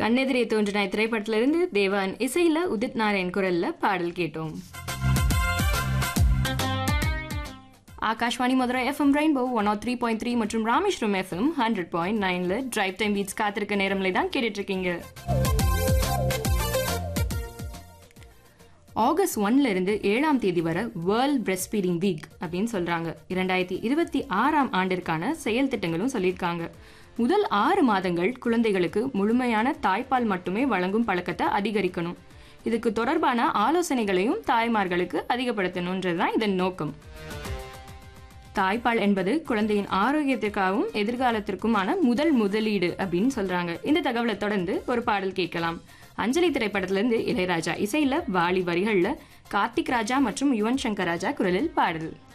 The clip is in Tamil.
கண்ணெதிரே தோன்றினாய் திரைப்படத்திலிருந்து தேவான் இசையில உதித் நாராயண் குரல்ல பாடல் கேட்டோம் Akashvani Madurai FM Rainbow one R three point three மற்றும் ராமேஸ்வரம் எஃப்எம் ஹண்ட்ரட் பாயிண்ட் நைன்ல டிரைவ் டைம் பீட்ஸ் காத்திருக்க நேரம்ல தான் கேட்டுட்டு இருக்கீங்க ஆகஸ்ட் ஒன்ல இருந்து ஏழாம் தேதி வரை வேர்ல்ட் பிரெஸ்ட் ஃபீடிங் வீக் அப்படின்னு சொல்றாங்க இரண்டாயிரத்தி இருபத்தி ஆறாம் ஆண்டிற்கான செயல் திட்டங்களும் சொல்லியிருக்காங்க முதல் ஆறு மாதங்கள் குழந்தைகளுக்கு முழுமையான தாய்ப்பால் மட்டுமே வழங்கும் பழக்கத்தை அதிகரிக்கணும் இதுக்கு தொடர்பான ஆலோசனைகளையும் தாய்மார்களுக்கு அதிகப்படுத்தணுன்றது தான் இதன் நோக்கம் தாய்ப்பால் என்பது குழந்தையின் ஆரோக்கியத்திற்காகவும் எதிர்காலத்திற்குமான முதல் முதலீடு அப்படின்னு சொல்றாங்க இந்த தகவலை தொடர்ந்து ஒரு பாடல் கேட்கலாம் அஞ்சலி திரைப்படத்திலிருந்து இளையராஜா இசையில வாலி வரிகள்ல கார்த்திக் ராஜா மற்றும் யுவன் சங்கர் ராஜா குரலில் பாடல்